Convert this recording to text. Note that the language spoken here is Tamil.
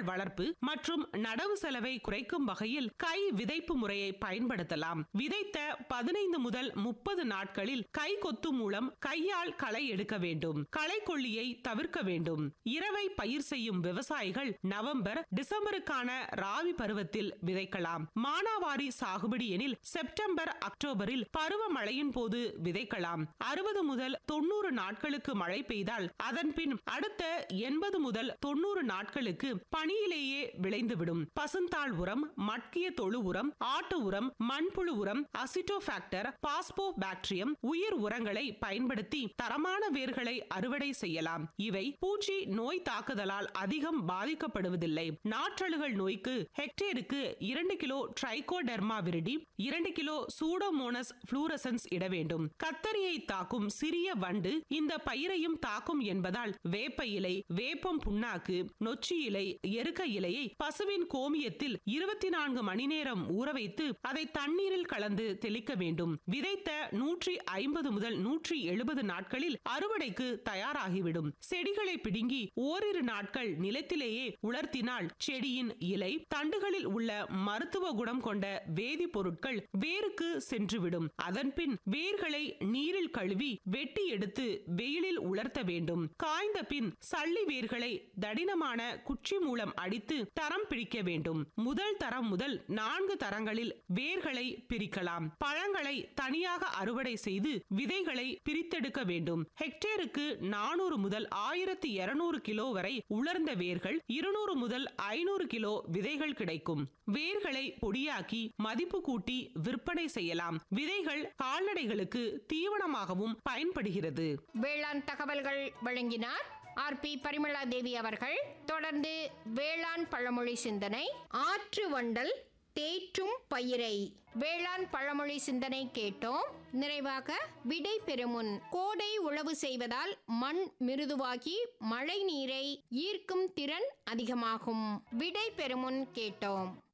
நாள் வளர்ப்பு மற்றும் நடவு செலவை குறைக்கும் வகையில் கை விதைப்பு முறையை பயன்படுத்தலாம் விதைத்த பதினைந்து முதல் முப்பது நாட்களில் கை கொத்து மூலம் கையால் களை எடுக்க வேண்டும் களை கொல்லியை தவிர்க்க வேண்டும் இரவை பயிர் செய்யும் விவசாயிகள் நவம்பர் டிசம்பருக்கான ராவி பருவத்தில் விதைக்கலாம் மானாவாரி சாகுபடி எனில் செப்டம்பர் அக்டோபரில் பருவமழையின் போது விதைக்கலாம் அறுபது முதல் தொண்ணூறு நாட்களுக்கு மழை பெய்தால் அதன் பின் அடுத்த எண்பது முதல் தொண்ணூறு நாட்களுக்கு பனியிலேயே விளைந்துவிடும் பசுந்தாள் உரம் மட்கிய தொழு உரம் ஆட்டு உரம் மண்புழு உரம் அசிட்டோபாக்டர் பாஸ்போ பாக்டீரியம் உயிர் உரங்களை பயன்படுத்தி தரமான வேர்களை அறுவடை செய்யலாம் இவை பூச்சி நோய் தாக்குதலால் அதிகம் பாதிக்கப்படுவதில்லை நாற்றழுகள் நோய்க்கு ஹெக்டேருக்கு இரண்டு கிலோ ட்ரைகோடெர்மா விரிடி இரண்டு கிலோ சூடோமோனஸ் புளூரசன்ஸ் இட வேண்டும் கத்தரியை தாக்கும் சிறிய வண்டு இந்த பயிரையும் தாக்கும் என்பதால் வேப்ப இலை வேப்பம் புண்ணாக்கு நொச்சி இலை எருக்க இலையை பசுவின் கோமியத்தில் இருபத்தி நான்கு மணி நேரம் ஊற வைத்து அதை தண்ணீரில் கலந்து தெளிக்க வேண்டும் விதைத்த நூற்றி ஐம்பது முதல் நூற்றி எழுபது நாட்களில் அறுவடைக்கு தயாராகிவிடும் செடிகளை பிடுங்கி ஓரிரு நாட்கள் நிலத்திலேயே உலர்த்தினால் செடியின் இலை தண்டுகளில் உள்ள மருத்துவ குணம் கொண்ட வேதிப்பொருட்கள் வேருக்கு சென்றுவிடும் அதன்பின் வேர்களை நீரில் கழுவி வெட்டி எடுத்து வெயிலில் உலர்த்த வேண்டும் காய்ந்த பின் சல்லி வேர்களை தடினமான குச்சி மூலம் அடித்து தரம் பிடிக்க வேண்டும் முதல் தரம் முதல் நான்கு தரங்களில் வேர்களை பிரிக்கலாம் பழங்களை தனியாக அறுவடை செய்து விதைகளை பிரித்தெடுக்க வேண்டும் ஹெக்டேருக்கு நானூறு முதல் ஆயிரத்தி இருநூறு கிலோ வரை உலர்ந்த வேர்கள் இருநூறு முதல் ஐநூறு கிலோ விதைகள் கிடைக்கும் வேர்களை பொடியாக்கி மதிப்பு கூட்டி விற்பனை செய்யலாம் விதைகள் கால்நடைகளுக்கு தீவனமாகவும் பயன்படுகிறது வேளாண் தகவல்கள் வழங்கினார் ஆர் பி பரிமளா தேவி அவர்கள் தொடர்ந்து வேளாண் பழமொழி சிந்தனை ஆற்று வண்டல் தேற்றும் பயிரை வேளாண் பழமொழி சிந்தனை கேட்டோம் நிறைவாக விடை பெறுமுன் கோடை உழவு செய்வதால் மண் மிருதுவாகி மழை நீரை ஈர்க்கும் திறன் அதிகமாகும் விடை பெறுமுன் கேட்டோம்